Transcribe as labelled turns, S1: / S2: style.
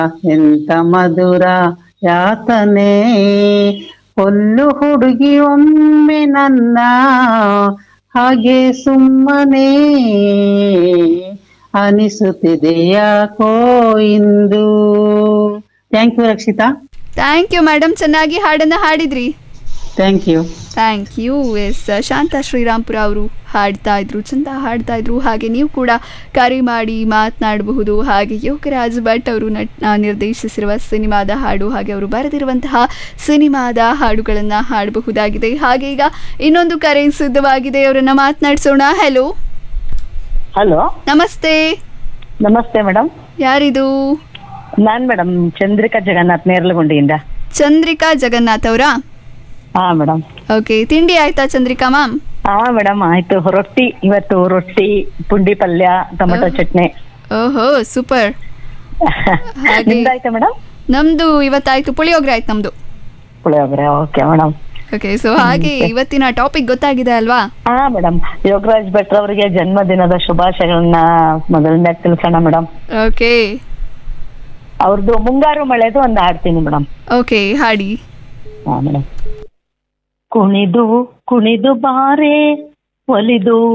S1: ಎಂತ ಮಧುರ ಯಾತನೆ ಹೊಲ್ಲು ಹುಡುಗಿ ಒಮ್ಮೆ ನನ್ನ ಹಾಗೆ ಸುಮ್ಮನೆ ಅನಿಸುತ್ತಿದೆ ಯಾಕೋ ಇಂದು thank you Rakshita
S2: thank you madam ಚೆನ್ನಾಗಿ ಹಾಡನ್ನ ಹಾಡಿದ್ರಿ
S1: thank you
S2: thank you S Shanta Shrirampura ಅವರು ಹಾಡ್ತಾ ಇದ್ರು ಚಂದ ಹಾಡ್ತಾ ಇದ್ರು ಹಾಗೆ ನೀವು ಕೂಡ ಕರೆ ಮಾಡಿ ಮಾತನಾಡಬಹುದು ಹಾಗೆ ಯೋಗರಾಜ್ ಭಟ್ ಅವರು ನಟ್ ಆ, ನಿರ್ದೇಶಿಸಿರುವ ಸಿನಿಮಾದ ಹಾಡು ಹಾಗೆ ಅವರು ಬರೆದಿರುವಂತಹ ಸಿನಿಮಾದ ಹಾಡುಗಳನ್ನು ಹಾಡಬಹುದಾಗಿದೆ ಹಾಗೆ ಈಗ ಇನ್ನೊಂದು ಕರೆ ಸಿದ್ಧವಾಗಿದೆ ಅವರನ್ನ ಮಾತನಾಡಿಸೋಣ ಹೆಲೋ
S3: ಹಲೋ
S2: ನಮಸ್ತೆ
S3: ನಮಸ್ತೆ ಮೇಡಮ್
S2: ಯಾರಿದು
S3: ನಾನ್ ಮೇಡಮ್ ಚಂದ್ರಿಕಾ ಜಗನ್ನಾಥ್ ನೇರ್ಲಗುಂಡಿಯಿಂದ
S2: ಚಂದ್ರಿಕಾ ಜಗನ್ನಾಥ್ ಅವರಾ
S3: ಹಾ ಮೇಡಮ್
S2: ಓಕೆ ತಿಂಡಿ ಆಯ್ತಾ ಚಂದ್ರಿಕಾ ಮ್ಯಾಮ್
S3: ಹಾ ಮೇಡಮ್ ಆಯ್ತು ರೊಟ್ಟಿ ಇವತ್ತು ರೊಟ್ಟಿ ಪುಂಡಿ ಪಲ್ಯ ಟೊಮೆಟೊ ಚಟ್ನಿ
S2: ಓಹೋ ಸೂಪರ್ ಹಾಗೆ-
S3: ನಿಮ್ದಾಯ್ತಾ ಮೇಡಮ್
S2: ನಮ್ದು ಇವತ್ತಾಯ್ತು ಪುಳಿಯೋಗರೆ ಆಯ್ತು ನಮ್ದು
S3: puliyogare okay madam
S2: okay so ಹಾಗೆ ಇವತ್ತಿನ ಟಾಪಿಕ್ ಗೊತ್ತಾಗಿದೆ ಅಲ್ವಾ
S3: ಹಾ ಮೇಡಮ್ ಯೋಗರಾಜ್ ಭಟ್ರ್ ಅವರಿಗೆ ಜನ್ಮದಿನದ ಶುಭಾಶಯಗಳನ್ನ ಮೊದಲನೇ ತಿಳಿಸೋಣ ಮೇಡಮ್
S2: ಓಕೆ
S3: ಅವ್ರದ್ದು ಮುಂಗಾರು ಮಳೆದು ಒಂದು ಹಾಡ್ತೀನಿ ಮೇಡಮ್
S2: ಓಕೆ ಹಾಡಿ
S3: ಹಾ ಮೇಡಮ್ ಕುಣಿದು ಕುಣಿದು ಬಾರೆ ಒಲಿದು